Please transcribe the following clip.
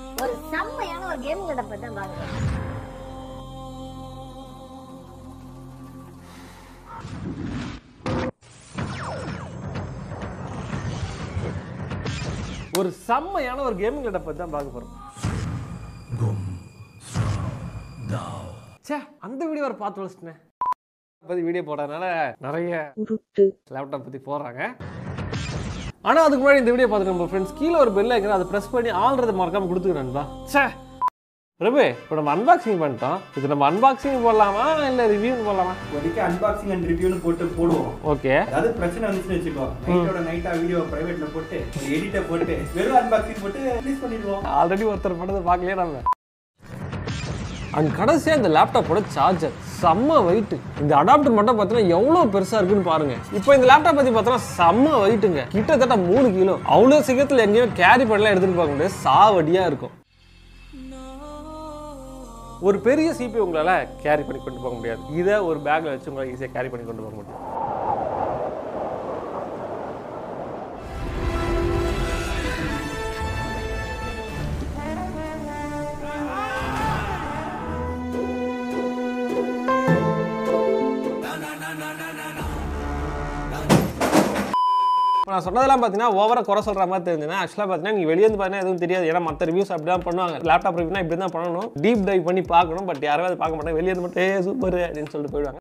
ஒரு செம்மையான ஒரு கேமிங் லேப்டாப் பத்தி தான் பார்க்க ஒரு செம்மையான ஒரு கேமிங் லேட்டை பற்றி தான் பார்க்க போகிறோம் சே அந்த வீடியோ வர பார்த்து வச்சுட்டேன் பற்றி வீடியோ போடுறதுனால நிறைய லேப்டாப் பற்றி போடுறாங்க ஆனால் அதுக்கு முன்னாடி இந்த வீடியோ பார்த்துட்டு நம்ம ஃப்ரெண்ட்ஸ் கீழே ஒரு பெல் ஐக்கன் அதை ப்ரெஸ் பண்ணி ஆல்ரெடி மறக்காம கொடுத்துக்கிறேன்பா சே ரவி இப்போ நம்ம அன்பாக்சிங் பண்ணிட்டோம் இது நம்ம அன்பாக்சிங் போடலாமா இல்லை ரிவ்யூ போடலாமா இப்போதைக்கு அன்பாக்சிங் அண்ட் ரிவ்யூன்னு போட்டு போடுவோம் ஓகே அதாவது பிரச்சனை வந்துச்சுன்னு வச்சுக்கோ நைட்டோட நைட்டா வீடியோ பிரைவேட்ல போட்டு ஒரு எடிட்டை போட்டு வெறும் அன்பாக்சிங் போட்டு ரிலீஸ் பண்ணிடுவோம் ஆல்ரெடி ஒருத்தர் பண்ணதை பார்க்கலையே நம்ம அண்ட் கடைசியாக இந்த லேப்டாப்போட சார்ஜர் செம்ம வெயிட் இந்த அடாப்டர் மட்டும் பார்த்தீங்கன்னா எவ்வளோ பெருசாக இருக்குன்னு பாருங்க இப்போ இந்த லேப்டாப் பற்றி பார்த்தோன்னா செம்ம வெயிட்டுங்க கிட்டத்தட்ட மூணு கிலோ அவ்வளோ சீக்கிரத்தில் எங்கேயும் கேரி பண்ணலாம் எடுத்துகிட்டு போக முடியாது சாவடியாக இருக்கும் ஒரு பெரிய சிபி உங்களால் கேரி பண்ணி கொண்டு போக முடியாது இதை ஒரு பேக்கில் வச்சு உங்களால் ஈஸியாக கேரி பண்ணி கொண்டு போக முடியும் இப்போ நான் சொன்னதெல்லாம் பார்த்தீங்கன்னா ஓவராக குறை சொல்கிற மாதிரி தெரிஞ்சுன்னா ஆக்சுவலாக பார்த்தீங்கன்னா நீங்கள் வெளியே வந்து பார்த்தீங்கன்னா எதுவும் தெரியாது ஏன்னா மற்ற ரிவ்யூஸ் அப்படி தான் பண்ணுவாங்க லேப்டாப் ரிவ்யூனா இப்படி தான் பண்ணணும் டீப் டைவ் பண்ணி பார்க்கணும் பட் யாரும் அதை பார்க்க மாட்டாங்க வெளியே வந்து மட்டும் ஏ சூப்பர் அப்படின்னு சொல்லிட்டு போயிடுவாங்க